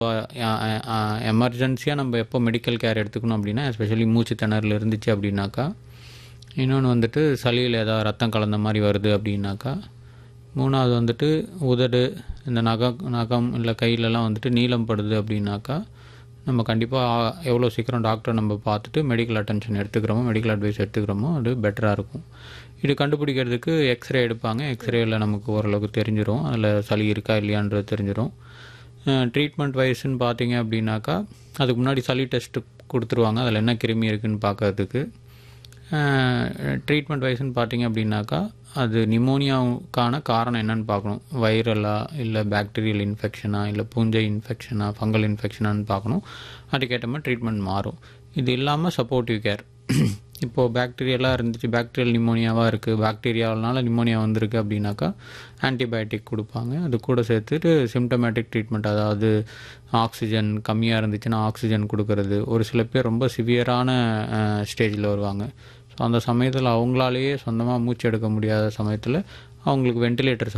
எமர்ஜென்சியாக நம்ம எப்போ medical care எடுத்துக்கணும் அப்படின்னா எஸ்பெஷலி மூச்சு திணறல் இருந்துச்சு அப்படின்னாக்கா இன்னொன்று வந்துட்டு சளியில் ஏதாவது ரத்தம் கலந்த மாதிரி வருது அப்படின்னாக்கா மூணாவது வந்துட்டு உதடு இந்த நகம் நகம் இல்லை கையிலலாம் வந்துட்டு நீளம் படுது அப்படின்னாக்கா நம்ம கண்டிப்பாக எவ்வளோ சீக்கிரம் டாக்டரை நம்ம பார்த்துட்டு மெடிக்கல் அட்டென்ஷன் எடுத்துக்கிறோமோ மெடிக்கல் அட்வைஸ் எடுத்துக்கிறோமோ அது பெட்டராக இருக்கும் இது கண்டுபிடிக்கிறதுக்கு எக்ஸ்ரே எடுப்பாங்க எக்ஸ்ரேயில் நமக்கு ஓரளவுக்கு தெரிஞ்சிடும் அதில் சளி இருக்கா இல்லையான்றது தெரிஞ்சிடும் ட்ரீட்மெண்ட் வைஸ்ன்னு பார்த்தீங்க அப்படின்னாக்கா அதுக்கு முன்னாடி சளி டெஸ்ட்டு கொடுத்துருவாங்க அதில் என்ன கிருமி இருக்குதுன்னு பார்க்கறதுக்கு ட்ரீட்மெண்ட் வைஸ்ன்னு பார்த்தீங்க அப்படின்னாக்கா அது நிமோனியாவுக்கான காரணம் என்னன்னு பார்க்கணும் வைரலா இல்லை பாக்டீரியல் இன்ஃபெக்ஷனா இல்லை பூஞ்சை இன்ஃபெக்ஷனா ஃபங்கல் இன்ஃபெக்ஷனான்னு பார்க்கணும் அதுக்கேற்ற மாதிரி ட்ரீட்மெண்ட் மாறும் இது இல்லாமல் சப்போர்ட்டிவ் கேர் இப்போது பாக்டீரியலாக இருந்துச்சு பாக்டீரியல் நிமோனியாவாக இருக்குது பாக்டீரியாவனால நிமோனியா வந்திருக்கு அப்படின்னாக்கா ஆன்டிபயோட்டிக் கொடுப்பாங்க அது கூட சேர்த்துட்டு சிம்டமேட்டிக் ட்ரீட்மெண்ட் அதாவது ஆக்சிஜன் கம்மியாக இருந்துச்சுன்னா ஆக்சிஜன் கொடுக்கறது ஒரு சில பேர் ரொம்ப சிவியரான ஸ்டேஜில் வருவாங்க ஸோ அந்த சமயத்தில் அவங்களாலேயே சொந்தமாக மூச்சு எடுக்க முடியாத சமயத்தில் அவங்களுக்கு வென்டிலேட்டர்